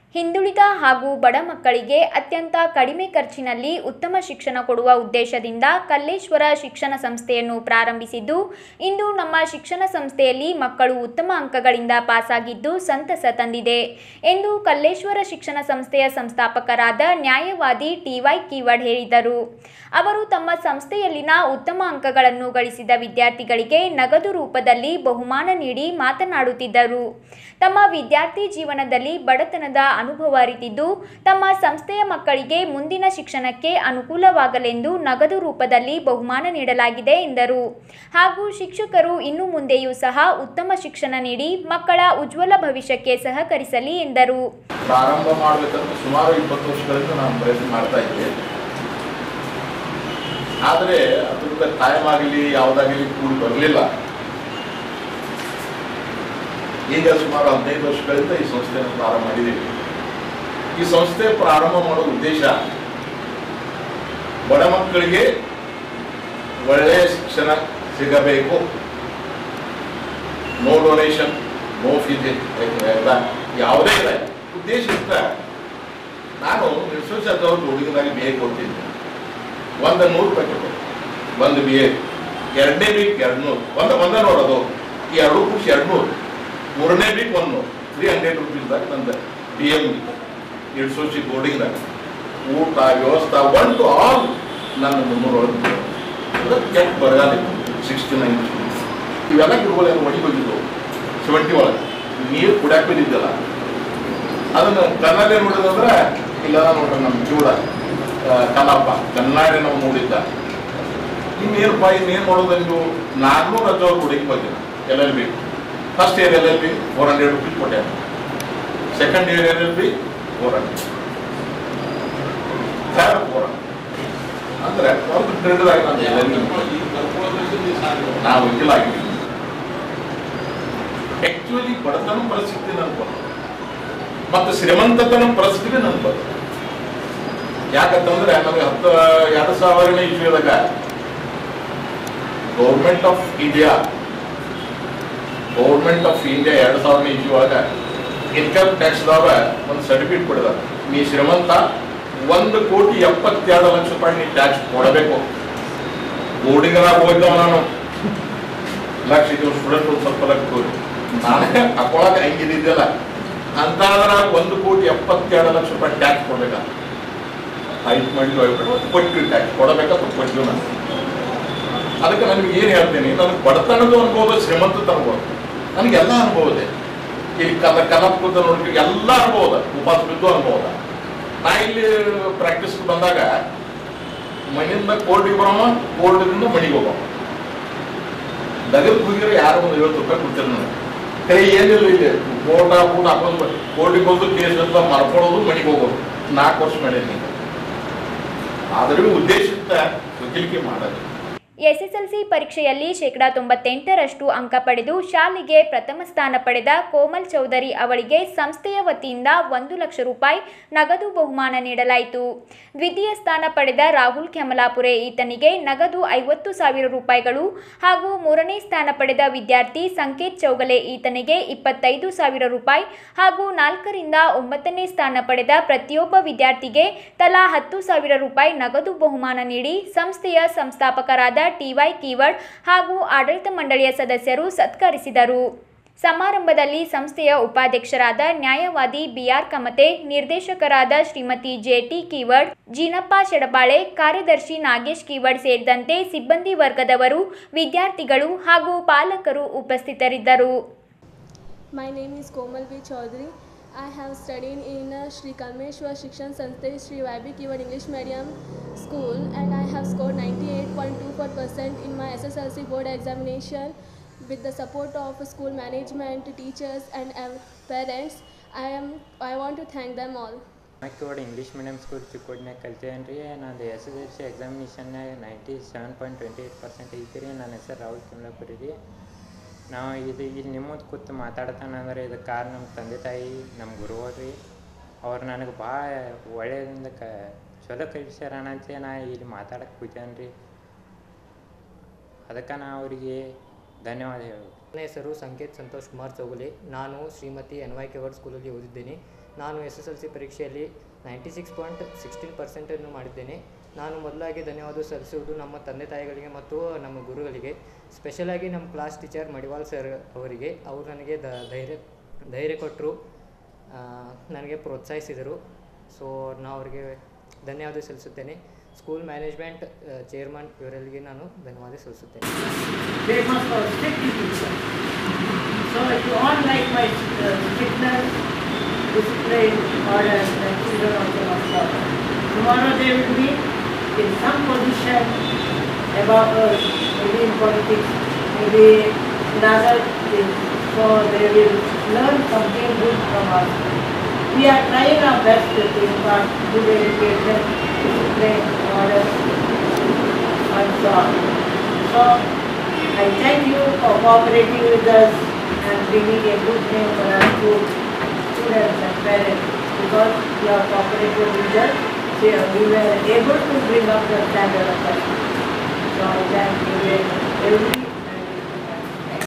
ಹಿಂದುಳಿದ ಹಾಗೂ ಬಡ ಮಕ್ಕಳಿಗೆ ಅತ್ಯಂತ ಕಡಿಮೆ ಖರ್ಚಿನಲ್ಲಿ ಉತ್ತಮ ಶಿಕ್ಷಣ ಕೊಡುವ ಉದ್ದೇಶದಿಂದ ಕಲ್ಲೇಶ್ವರ ಶಿಕ್ಷಣ ಸಂಸ್ಥೆಯನ್ನು ಪ್ರಾರಂಭಿಸಿದ್ದು ಇಂದು ನಮ್ಮ ಶಿಕ್ಷಣ ಸಂಸ್ಥೆಯಲ್ಲಿ ಮಕ್ಕಳು ಉತ್ತಮ ಅಂಕಗಳಿಂದ ಪಾಸಾಗಿದ್ದು ಸಂತಸ ತಂದಿದೆ ಎಂದು ಕಲ್ಲೇಶ್ವರ ಶಿಕ್ಷಣ ಸಂಸ್ಥೆಯ ಸಂಸ್ಥಾಪಕರಾದ ನ್ಯಾಯವಾದಿ ಟಿವೈ ಕೀವಡ್ ಹೇಳಿದರು ಅವರು ತಮ್ಮ ಸಂಸ್ಥೆಯಲ್ಲಿನ ಉತ್ತಮ ಅಂಕಗಳನ್ನು ಗಳಿಸಿದ ವಿದ್ಯಾರ್ಥಿಗಳಿಗೆ ನಗದು ರೂಪದಲ್ಲಿ ಬಹುಮಾನ ನೀಡಿ ಮಾತನಾಡುತ್ತಿದ್ದರು ತಮ್ಮ ವಿದ್ಯಾರ್ಥಿ ಜೀವನದಲ್ಲಿ ಬಡತನದ ಅನುಭವ ಅರಿತಿದ್ದು ತಮ್ಮ ಸಂಸ್ಥೆಯ ಮಕ್ಕಳಿಗೆ ಮುಂದಿನ ಶಿಕ್ಷಣಕ್ಕೆ ಅನುಕೂಲವಾಗಲೆಂದು ನಗದು ರೂಪದಲ್ಲಿ ಬಹುಮಾನ ನೀಡಲಾಗಿದೆ ಎಂದರು ಹಾಗೂ ಶಿಕ್ಷಕರು ಇನ್ನು ಮುಂದೆಯೂ ಸಹ ಉತ್ತಮ ಶಿಕ್ಷಣ ನೀಡಿ ಮಕ್ಕಳ ಉಜ್ವಲ ಭವಿಷ್ಯಕ್ಕೆ ಸಹಕರಿಸಲಿ ಎಂದರು ಪ್ರಾರಂಭ ಮಾಡಬೇಕಂತ ಸುಮಾರು ಇಪ್ಪತ್ತು ವರ್ಷಗಳಿಂದ ನಾನು ಪ್ರಯತ್ನ ಮಾಡ್ತಾ ಇದ್ದೆ ಆದರೆ ಅದ್ರದ್ದು ಟೈಮ್ ಆಗಲಿ ಯಾವುದಾಗಲಿ ಕೂಡಿ ಬರಲಿಲ್ಲ ಈಗ ಸುಮಾರು ಹದಿನೈದು ವರ್ಷಗಳಿಂದ ಈ ಸಂಸ್ಥೆಯನ್ನು ಪ್ರಾರಂಭ ಮಾಡಿದ್ದೀವಿ ಈ ಸಂಸ್ಥೆ ಪ್ರಾರಂಭ ಮಾಡೋ ಉದ್ದೇಶ ಬಡ ಮಕ್ಕಳಿಗೆ ಒಳ್ಳೆಯ ಶಿಕ್ಷಣ ಸಿಗಬೇಕು ನೋ ಡೊನೇಷನ್ ನೋ ಫೀಸ್ ಯಾವುದೇ ಇಲ್ಲ ಉದ್ದೇಶ ಇಷ್ಟ ನಾನು ವಿಶ್ವಶಾಸ್ತ್ರವ್ರು ಹುಡುಗನಾಗಿ ಬಿ ಎ ಕೊಡ್ತಿದ್ದೆ ಒಂದು ನೂರು ರೂಪಾಯಿ ಕೊಟ್ಟೆ ಒಂದು ಬಿ ಎ ಎರಡನೇ ವೀಕ್ ಎರಡು ನೂರು ಒಂದು ಒಂದ ನೋಡೋದು ಈ ಎರಡು ಖುಷಿ ಎರಡು ನೂರು ಮೂರನೇ ವೀಕ್ ಒಂದು ನೂರು ತ್ರೀ ಹಂಡ್ರೆಡ್ ರುಪೀಸ್ದಾಗ ನಂದು ಬಿ ಎಮ್ ಇಡ್ಸೋಚಿ ಬೋರ್ಡಿಂಗ್ದಾಗ ಊಟ ವ್ಯವಸ್ಥೆ ಒನ್ ಟು ಆಲ್ ನನ್ನ ಮುನ್ನೂರೊಳಗೆ ಕೆಟ್ಟ ಬರಗಾಲ ಸಿಕ್ಸ್ಟಿ ನೈನ್ ಇವೆಲ್ಲ ಗಿಡಗಳು ಒಣಗಿ ಹೋಗಿದ್ದವು ಸೆವೆಂಟಿ ಒಳಗೆ ನೀರು ಕುಡಿಯಾಕ ಬಿದ್ದಿದ್ದಲ್ಲ ಅದನ್ನು ಕನ್ನಡ ನೋಡಿದಂದ್ರೆ ಇಲ್ಲ ನೋಡ್ರಿ ನಮ್ಮ ಜೀವಡ ಕಲಾಪ ಕನ್ನಡ ನಾವು ನೋಡಿದ್ದ ಇನ್ನೇನಪ್ಪ ಇನ್ನೇನು ಮಾಡೋದು ನೀವು ನಾಲ್ನೂರು ಹದಿನೂರು ಹುಡುಗಿ ಬಂದಿಲ್ಲ L L B first year L L B four hundred rupees ಕೊಟ್ಟೆ second year L L B four hundred third four ಅಂದ್ರೆ ಒಂದು ಟ್ರೆಂಡ್ದಾಗ ನಾನು ಎಲ್ ಎಲ್ ಬಿ ನಾವು ವಕೀಲ ಆಗಿದ್ದೀವಿ ಆಕ್ಚುಲಿ ಬಡತನ ಪರಿಸ್ಥಿತಿ ನನ್ಗೆ ಬಂತು ಮತ್ತು ಶ್ರೀಮಂತತನ ಪರಿಸ್ಥಿತಿ ನನ್ಗೆ ಬಂತು ಯಾಕಂತಂದ್ರೆ ನಮಗೆ ಹತ್ತು ಎರಡು ಸಾವಿರನೇ ಇಸ್ವಿದಾಗ government of India government of India ಎರಡು ಸಾವಿರನೇ ಇಸ್ವಿ ಒಳಗ ಇನ್ಕಮ್ ಟ್ಯಾಕ್ಸ್ದಾಗ ಒಂದು ಸರ್ಟಿಫಿಕೇಟ್ ಕೊಡಿದ ನೀ ಶ್ರೀಮಂತ ಒಂದು ಕೋಟಿ ಎಪ್ಪತ್ತೆರಡು ಲಕ್ಷ ರೂಪಾಯಿ ನೀ ಟ್ಯಾಕ್ಸ್ ಕೊಡಬೇಕು ಬೋರ್ಡಿಂಗದಾಗ ಹೋಗಿದ್ದವ ನಾನು ಲಕ್ಷ ಇದು ಸ್ಟೂಡೆಂಟ್ ಒಂದು ಸ್ವಲ್ಪ ಲಕ್ಷ ಹೋಗಿ ನಾನೇ ಹಾಕೊಳಕ ಹಂಗಿದ್ದಿದ್ದಲ್ಲ ಅಂತಾದ್ರ ಒಂದು ಕೋಟಿ ಎಪ್ಪತ್ತೆರಡು ಲಕ್ಷ ರೂಪಾಯಿ ಟ್ಯಾಕ್ಸ್ ಕೊಡ್ಬೇಕ ಹೈಟ್ ಮಾಡಿ ಹೋಗ್ಬಿಟ್ಟು ಕೊಟ್ಟು ಟ್ಯಾಕ್ಸ್ ಕೊಡಬೇಕಂತ ಕೊಟ್ಟು ನಾನು ಅದಕ್ಕೆ ನನಗೆ ಏನು ಹೇಳ್ತೀನಿ ನನಗೆ ಬಡತನದ ಅನುಭವ ಶ್ರೀಮಂತದ ಅನುಭವ ನನಗೆಲ್ಲ ಅನುಭವ ಇದೆ ಇಲ್ಲಿ ಕಲ ಕಲಾಪದ ನೋಡಿ ಎಲ್ಲ ಅನುಭವ ಇದೆ ಉಪವಾಸ ಬಿದ್ದು ಅನುಭವ ಇದೆ ನಾ ಇಲ್ಲಿ ಪ್ರಾಕ್ಟೀಸ್ ಬಂದಾಗ ಮನೆಯಿಂದ ಕೋರ್ಟಿಗೆ ಬರೋಮ ಕೋರ್ಟಿನಿಂದ ಮನೆಗೆ ಹೋಗೋಮ ದಗದ್ ಹೋಗಿರೋ ಯಾರು ಒಂದು ಐವತ್ತು ರೂಪಾಯಿ ಕೊಡ್ತಾರೆ ನನಗೆ ಕೈ ಏನಿಲ್ಲ ಇಲ್ಲಿ ಕೋಟ ಕೂಟ ಹಾಕೋದು ಕೋರ್ಟಿಗೆ ಹೋದು ಕೇಸ್ ಎಲ್ಲ ಮರ್ಕೊಳ್ಳೋದು ಮನೆಗೆ ಹೋಗೋದು ನಾಲ್ಕು ವರ್ಷ ಮಾಡೀನಿ ಆದರೂ ಉದ್ದೇಶಿತ ವಕೀಲಿಕೆ ಮಾಡೋದು ಎಸ್ಎಸ್ಎಲ್ಸಿ ಪರೀಕ್ಷೆಯಲ್ಲಿ ಶೇಕಡಾ ತೊಂಬತ್ತೆಂಟರಷ್ಟು ಅಂಕ ಪಡೆದು ಶಾಲೆಗೆ ಪ್ರಥಮ ಸ್ಥಾನ ಪಡೆದ ಕೋಮಲ್ ಚೌಧರಿ ಅವಳಿಗೆ ಸಂಸ್ಥೆಯ ವತಿಯಿಂದ ಒಂದು ಲಕ್ಷ ರೂಪಾಯಿ ನಗದು ಬಹುಮಾನ ನೀಡಲಾಯಿತು ದ್ವಿತೀಯ ಸ್ಥಾನ ಪಡೆದ ರಾಹುಲ್ ಕೆಮಲಾಪುರೆ ಈತನಿಗೆ ನಗದು ಐವತ್ತು ಸಾವಿರ ರೂಪಾಯಿಗಳು ಹಾಗೂ ಮೂರನೇ ಸ್ಥಾನ ಪಡೆದ ವಿದ್ಯಾರ್ಥಿ ಸಂಕೇತ್ ಚೌಗಲೆ ಈತನಿಗೆ ಇಪ್ಪತ್ತೈದು ಸಾವಿರ ರೂಪಾಯಿ ಹಾಗೂ ನಾಲ್ಕರಿಂದ ಒಂಬತ್ತನೇ ಸ್ಥಾನ ಪಡೆದ ಪ್ರತಿಯೊಬ್ಬ ವಿದ್ಯಾರ್ಥಿಗೆ ತಲಾ ಹತ್ತು ಸಾವಿರ ರೂಪಾಯಿ ನಗದು ಬಹುಮಾನ ನೀಡಿ ಸಂಸ್ಥೆಯ ಸಂಸ್ಥಾಪಕರಾದ ಟಿವೈ ಕೀವಡ್ ಹಾಗೂ ಆಡಳಿತ ಮಂಡಳಿಯ ಸದಸ್ಯರು ಸತ್ಕರಿಸಿದರು ಸಮಾರಂಭದಲ್ಲಿ ಸಂಸ್ಥೆಯ ಉಪಾಧ್ಯಕ್ಷರಾದ ನ್ಯಾಯವಾದಿ ಬಿಆರ್ ಕಮತೆ ನಿರ್ದೇಶಕರಾದ ಶ್ರೀಮತಿ ಜೆಟಿ ಕೀವಡ್ ಜೀನಪ್ಪ ಶೆಡಬಾಳೆ ಕಾರ್ಯದರ್ಶಿ ನಾಗೇಶ್ ಕೀವಡ್ ಸೇರಿದಂತೆ ಸಿಬ್ಬಂದಿ ವರ್ಗದವರು ವಿದ್ಯಾರ್ಥಿಗಳು ಹಾಗೂ ಪಾಲಕರು ಉಪಸ್ಥಿತರಿದ್ದರು My name is Komal B. Chaudhary. I have studied in uh, Sri Kalmeshwar Shikshan Sansthe Sri YB Keyword English Medium School and I have scored 98.24% in my SSLC board examination with the support of school management, teachers and uh, parents. I am I want to thank them all. ಮಕ್ಕಳು English medium school ಚಿಕ್ಕೋಡ್ನಾಗ ಕಲ್ತೇನೆ ರೀ ನಂದು S S L C ಎಕ್ಸಾಮಿನೇಷನ್ನಾಗ ninety seven point twenty eight percent ಐತಿ ರೀ ನನ್ನ ಹೆಸರು ರಾಹುಲ್ ಕಿಮ್ಲಾಪುರಿ ರೀ ನಾವು ಇದು ಇಲ್ಲಿ ನಿಮ್ಮ ಮುಂದೆ ಕೂತು ಮಾತಾಡ್ತಾನೆ ಅಂದ್ರೆ ಇದಕ್ಕೆ ಕಾರಣ ನಮ್ಮ ತಂದೆ ತಾಯಿ ನಮ್ಮ ಗುರುಗಳು ರೀ ಅವ್ರು ನನಗೆ ಭಾಳ ಒಳ್ಳೆಯದಿಂದ ಕ ಚಲೋ ಕಲಿಸ್ಯಾರ ಅಂತ ನಾ ಇಲ್ಲಿ ಮಾತಾಡಕ್ಕೆ ಕೂತೇನೆ ರೀ ಅದಕ್ಕೆ ನಾ ಅವರಿಗೆ ಧನ್ಯವಾದ ಹೇಳ್ಬೇಕು ನನ್ನ ಹೆಸರು ಸಂಕೇತ್ ಸಂತೋಷ್ ಕುಮಾರ್ ಚೌಗುಲೆ ನಾನು ಶ್ರೀಮತಿ ಎನ್ ವೈ ಕೆವರ್ಡ್ ಸ್ಕೂಲಲ್ಲಿ ಓದಿದ್ದೇನೆ ನಾನು ಎಸ್ ಎಸ್ ಎಲ್ ಸಿ ಪರೀಕ್ಷೆಯಲ್ಲಿ ನೈಂಟಿ ಸಿಕ್ಸ್ ಪಾಯಿಂಟ್ ಸಿಕ್ಸ್ಟೀನ್ ಪರ್ಸೆಂಟನ್ನು ಮಾಡಿದ್ದೇನೆ ನಾನು ಮೊದಲಾಗಿ ಧನ್ಯವಾದ ಸಲ್ಲಿಸುವುದು ನಮ್ಮ ತಂದೆ ತಾಯಿಗಳಿಗೆ ಮತ್ತು ನಮ್ಮ ಗುರುಗಳಿಗೆ ಸ್ಪೆಷಲಾಗಿ ನಮ್ಮ ಕ್ಲಾಸ್ ಟೀಚರ್ ಮಡಿವಾಲ್ ಸರ್ ಅವರಿಗೆ ಅವರು ನನಗೆ ದ ಧೈರ್ಯ ಧೈರ್ಯ ಕೊಟ್ಟರು ನನಗೆ ಪ್ರೋತ್ಸಾಹಿಸಿದರು ಸೊ ನಾವು ಅವರಿಗೆ ಧನ್ಯವಾದ ಸಲ್ಲಿಸುತ್ತೇನೆ ಸ್ಕೂಲ್ ಮ್ಯಾನೇಜ್ಮೆಂಟ್ ಚೇರ್ಮನ್ ಇವರೆಲ್ಲರಿಗೆ ನಾನು ಧನ್ಯವಾದ ಸಲ್ಲಿಸುತ್ತೇನೆ famous for strict teacher. So if you all like my uh, strictness, discipline, order, then children also must follow. Tomorrow they will be in some position above us, maybe in politics, maybe in other things. So they will learn something good from us. We are trying our best to impart good education, discipline, order, and so on. So I thank you for cooperating with us and bringing a good name for our school students and parents because you have cooperated with us. So we were able to bring up the standard of the school. So I thank you very much. Every